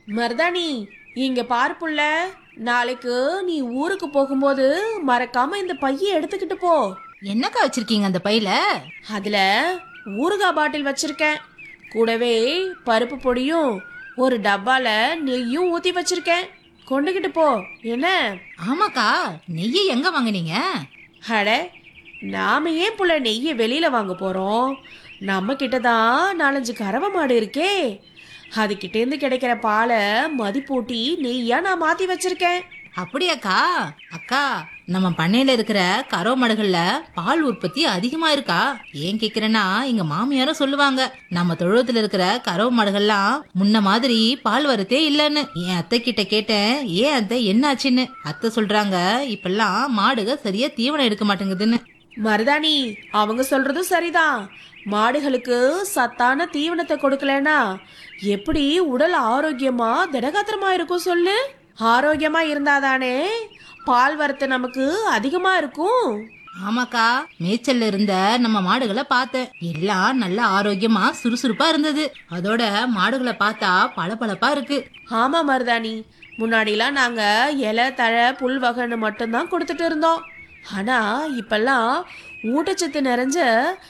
மருதாணி இங்க பாரு புள்ள நாளைக்கு நீ ஊருக்கு போகும்போது மறக்காம இந்த பைய எடுத்துக்கிட்டு போ என்னக்கா வச்சிருக்கீங்க அந்த பையில அதுல ஊறுகாய் பாட்டில் வச்சிருக்கேன் கூடவே பருப்பு பொடியும் ஒரு டப்பால நெய்யும் ஊத்தி வச்சிருக்கேன் கொண்டுகிட்டு போ என்ன ஆமாக்கா நெய்யை எங்க வாங்குனீங்க அட நாம ஏன் புள்ள நெய்யை வெளியில வாங்க போறோம் நம்ம கிட்ட தான் நாலஞ்சு கறவை மாடு இருக்கே அதுகிட்ட இருந்து கிடைக்கிற பாலை மதிப்பூட்டி நெய்யா நான் மாத்தி வச்சிருக்கேன் அப்படியாக்கா அக்கா நம்ம பண்ணையில இருக்கிற கறவை மாடுகள்ல பால் உற்பத்தி அதிகமா இருக்கா ஏன் கேக்குறேன்னா எங்க மாமியாரும் சொல்லுவாங்க நம்ம தொழுவத்துல இருக்கிற கறவை மாடுகள்லாம் முன்ன மாதிரி பால் வரத்தே இல்லைன்னு என் அத்தை கிட்ட கேட்டேன் ஏன் அத்தை என்னாச்சுன்னு அத்தை சொல்றாங்க இப்பெல்லாம் மாடுக சரியா தீவனம் எடுக்க மாட்டேங்குதுன்னு மருதாணி அவங்க சொல்றதும் சரிதான் மாடுகளுக்கு சத்தான தீவனத்தை கொடுக்கலனா எப்படி உடல் ஆரோக்கியமா திடகாத்திரமா இருக்கும் சொல்லு ஆரோக்கியமா இருந்தாதானே பால் வரத்து நமக்கு அதிகமா இருக்கும் ஆமாக்கா மேய்ச்சல்ல இருந்த நம்ம மாடுகளை பார்த்தேன் எல்லாம் நல்ல ஆரோக்கியமா சுறுசுறுப்பா இருந்தது அதோட மாடுகளை பார்த்தா பளபளப்பா இருக்கு ஆமா மருதாணி முன்னாடிலாம் நாங்க இலை தழை புல் வகைன்னு மட்டும்தான் கொடுத்துட்டு இருந்தோம் ஆனா இப்பெல்லாம் ஊட்டச்சத்து நிறைஞ்ச